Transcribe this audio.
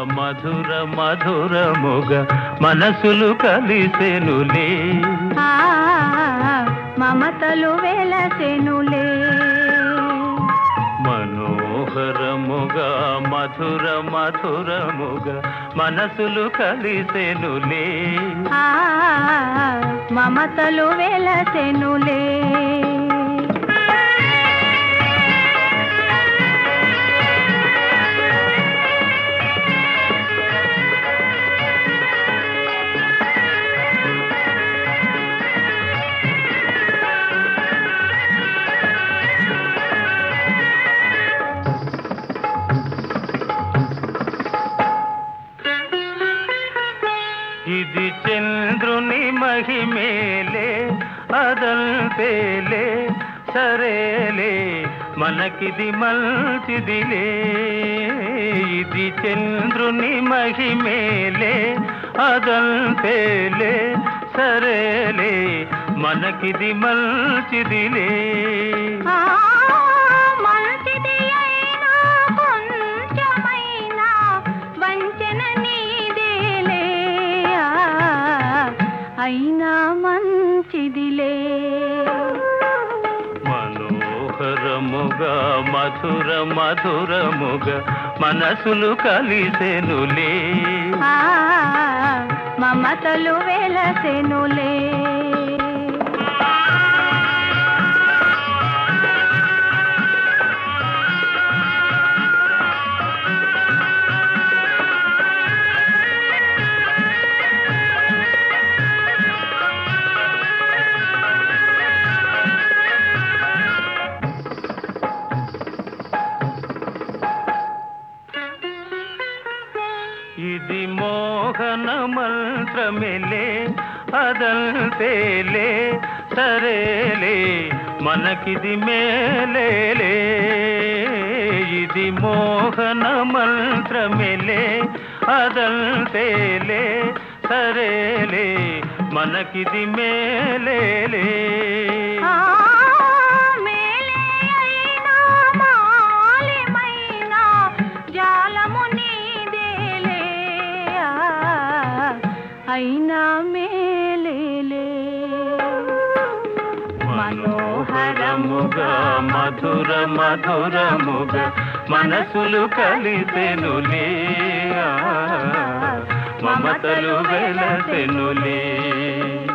మధుర మధురముగ మనసులు కలిసెనులే ఆ మమతలు వెలసెనులే మనోహరముగా మధుర మధురముగ మనసులు కలిసెనులే ఆ మమతలు వెలసెనులే ఇది చంద్రుని మహిమేలే అదంతేలే సరేలే మనకిది మంచిదిలే ఇది చంద్రుని మహిమేలే అదంతేలే సరేలే మనకిది మంచిదిలే ఆ మంచిది అయినా కొంచెమైనా వంచన నీదేలే ఆ, అయినా మంచిదిలే మనోహరముగా మధుర మధురముగా మనసులు కలిసెనులే ఆ మమతలు వెలసెనులే ఇది మోహన మంత్రమిలే అదంతేలే సరేలే మనకిది మేలేలే ఇది మోహన మంత్రమిలే అదంతేలే సరేలే మనకిది మేలేలే ఆ మేలే అయినా మాలిమైనా జాలము నీదేలే ఆ, అయినా మేలేలే మనోహరముగా మధుర మధురముగా మనసులు కలిసెనులే ఆ, మమతలు వెలసెనులే